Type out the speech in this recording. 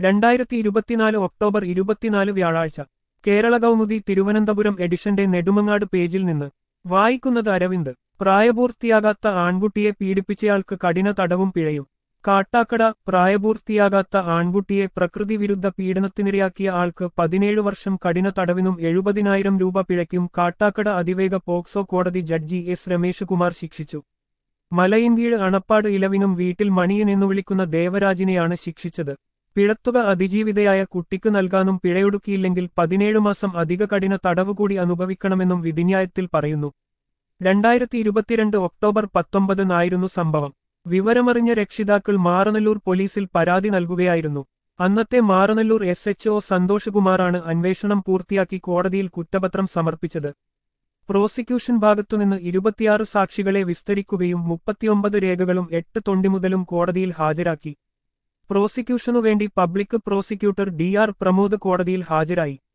രണ്ടായിരത്തി ഇരുപത്തിനാല് ഒക്ടോബർ ഇരുപത്തിനാല് വ്യാഴാഴ്ച കേരള കൗമുദി തിരുവനന്തപുരം എഡിഷന്റെ നെടുമങ്ങാട് പേജിൽ നിന്ന് വായിക്കുന്നത് അരവിന്ദ് പ്രായപൂർത്തിയാകാത്ത ആൺകുട്ടിയെ പീഡിപ്പിച്ചയാൾക്ക് കഠിന തടവും പിഴയും കാട്ടാക്കട പ്രായപൂർത്തിയാകാത്ത ആൺകുട്ടിയെ പ്രകൃതി വിരുദ്ധ പീഡനത്തിനിരയാക്കിയ ആൾക്ക് പതിനേഴ് വർഷം കഠിന തടവിനും എഴുപതിനായിരം രൂപ പിഴയ്ക്കും കാട്ടാക്കട അതിവേഗ പോക്സോ കോടതി ജഡ്ജി എസ് രമേശ് കുമാർ ശിക്ഷിച്ചു മലയിൻകീഴ് അണപ്പാട് ഇലവിനും വീട്ടിൽ മണിയൻ എന്നു വിളിക്കുന്ന ദേവരാജിനെയാണ് ശിക്ഷിച്ചത് പിഴത്തുക അതിജീവിതയായ കുട്ടിക്ക് നൽകാനും പിഴയൊടുക്കിയില്ലെങ്കിൽ പതിനേഴ് മാസം അധിക കഠിന തടവ് കൂടി അനുഭവിക്കണമെന്നും വിധിന്യായത്തിൽ പറയുന്നു രണ്ടായിരത്തി ഇരുപത്തിരണ്ട് ഒക്ടോബർ പത്തൊമ്പതിനായിരുന്നു സംഭവം വിവരമറിഞ്ഞ രക്ഷിതാക്കൾ മാറനല്ലൂർ പോലീസിൽ പരാതി നൽകുകയായിരുന്നു അന്നത്തെ Maranalloor S H O Santhosh കുമാറാണ് അന്വേഷണം പൂർത്തിയാക്കി കോടതിയിൽ കുറ്റപത്രം സമർപ്പിച്ചത് പ്രോസിക്യൂഷൻ ഭാഗത്തുനിന്ന് ഇരുപത്തിയാറ് സാക്ഷികളെ വിസ്തരിക്കുകയും മുപ്പത്തിയൊമ്പത് രേഖകളും എട്ട് തൊണ്ടിമുതലും കോടതിയിൽ ഹാജരാക്കി പ്രോസിക്യൂഷനുവേണ്ടി public prosecutor D R Pramod കോടതിയിൽ ഹാജരായി